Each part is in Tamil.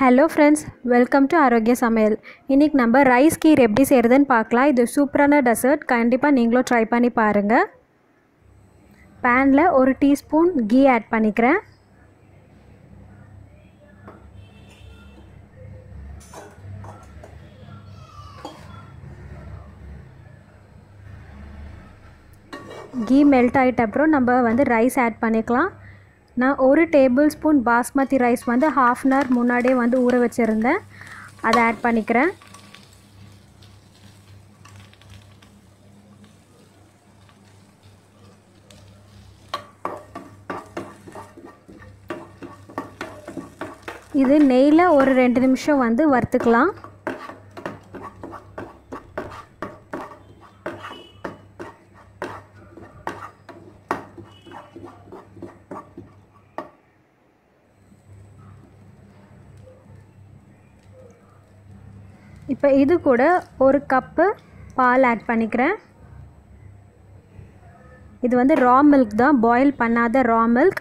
ஹலோ ஃப்ரெண்ட்ஸ் வெல்கம் டு ஆரோக்கிய சமையல் இன்றைக்கி நம்ம ரைஸ் கீர் எப்படி செய்கிறதுன்னு பார்க்கலாம் இது சூப்பரான டெசர்ட் கண்டிப்பாக நீங்களும் ட்ரை பண்ணி பாருங்கள் பேனில் ஒரு டீஸ்பூன் கீ ஆட் பண்ணிக்கிறேன் கீ மெல்ட் ஆகிட்ட அப்புறம் நம்ம வந்து ரைஸ் ஆட் பண்ணிக்கலாம் நான் ஒரு டேபிள் ஸ்பூன் பாஸ்மதி ரைஸ் வந்து ஹாஃப் அன் ஹவர் முன்னாடியே வந்து ஊற வச்சுருந்தேன் அதை ஆட் பண்ணிக்கிறேன் இது நெய்யில் ஒரு ரெண்டு நிமிஷம் வந்து வறுத்துக்கலாம் இப்போ இது கூட ஒரு கப்பு பால் ஆட் பண்ணிக்கிறேன் இது வந்து ரா மில்க் தான் பாயில் பண்ணாத ரா மில்க்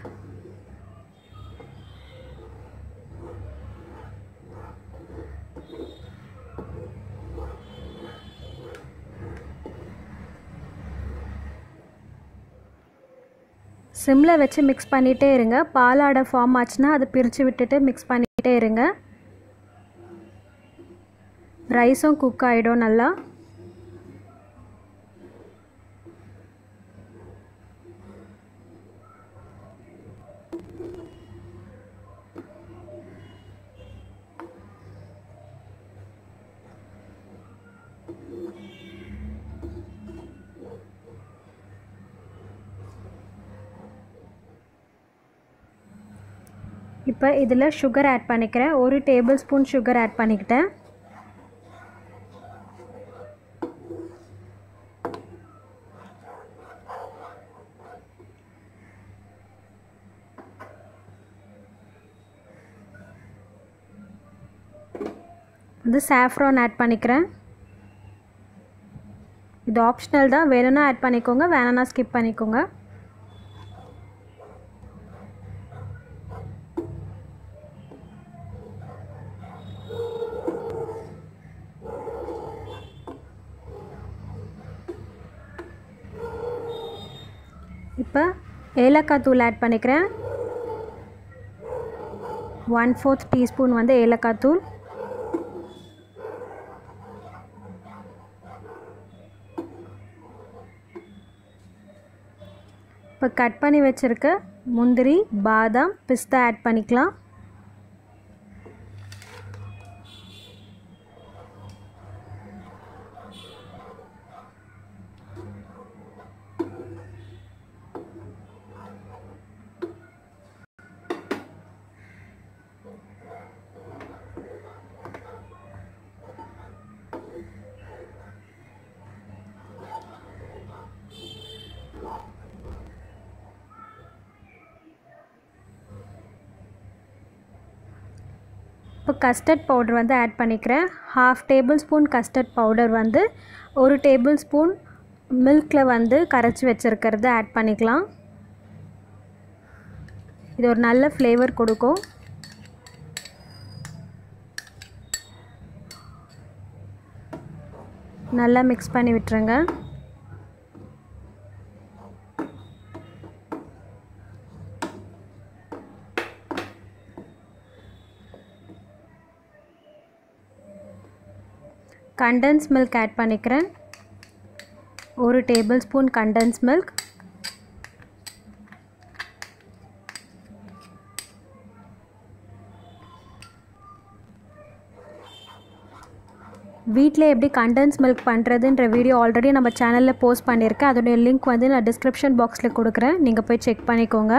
சிம்மில் வச்சு மிக்ஸ் பண்ணிகிட்டே இருங்க பாலாடை ஃபார்ம் ஆச்சுன்னா அதை பிரித்து விட்டுட்டு மிக்ஸ் பண்ணிகிட்டே இருங்க ரைஸும் குக் ஆகிடும் நல்லா இப்போ இதில் சுகர் ஆட் பண்ணிக்கிறேன் ஒரு டேபிள் ஸ்பூன் சுகர் ஆட் பண்ணிக்கிட்டேன் வந்து சாஃப்ரான் ஆட் பண்ணிக்கிறேன் இது ஆப்ஷனல் தான் வேணும்னா ஆட் பண்ணிக்கோங்க வேணும்னா ஸ்கிப் பண்ணிக்கோங்க இப்போ ஏலக்காய் தூள் ஆட் பண்ணிக்கிறேன் ஒன் ஃபோர்த் டீஸ்பூன் வந்து ஏலக்காய் தூள் இப்போ கட் பண்ணி வச்சுருக்க முந்திரி பாதாம் பிஸ்தா ஆட் பண்ணிக்கலாம் இப்போ கஸ்டர்ட் பவுடர் வந்து ஆட் பண்ணிக்கிறேன் half table spoon custard powder வந்து ஒரு டேபிள் ஸ்பூன் மில்கில் வந்து கரைச்சி வச்சுருக்கிறத ஆட் பண்ணிக்கலாம் இது ஒரு நல்ல ஃப்ளேவர் கொடுக்கும் நல்லா மிக்ஸ் பண்ணி விட்டுருங்க கண்டன்ஸ் மில்க் ஆட் பண்ணிக்கிறேன் ஒரு டேபிள் ஸ்பூன் கண்டன்ஸ் மில்க் வீட்டில் எப்படி கண்டன்ஸ் மில்க் பண்ணுறதுன்ற வீடியோ ஆல்ரெடி நம்ம சேனலில் போஸ்ட் பண்ணியிருக்கேன் அதோடைய லிங்க் வந்து நான் டிஸ்கிரிப்ஷன் பாக்ஸில் கொடுக்குறேன் நீங்கள் போய் செக் பண்ணிக்கோங்க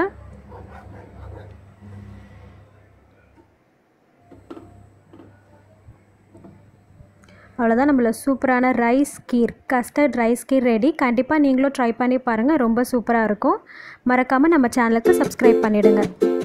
அவ்வளோதான் நம்மள சூப்பரான rice kheer custard rice kheer ready கண்டிப்பாக நீங்களும் ட்ரை பண்ணி பாருங்கள் ரொம்ப சூப்பராக இருக்கும் மறக்காமல் நம்ம சேனலுக்கு சப்ஸ்கிரைப் பண்ணிவிடுங்க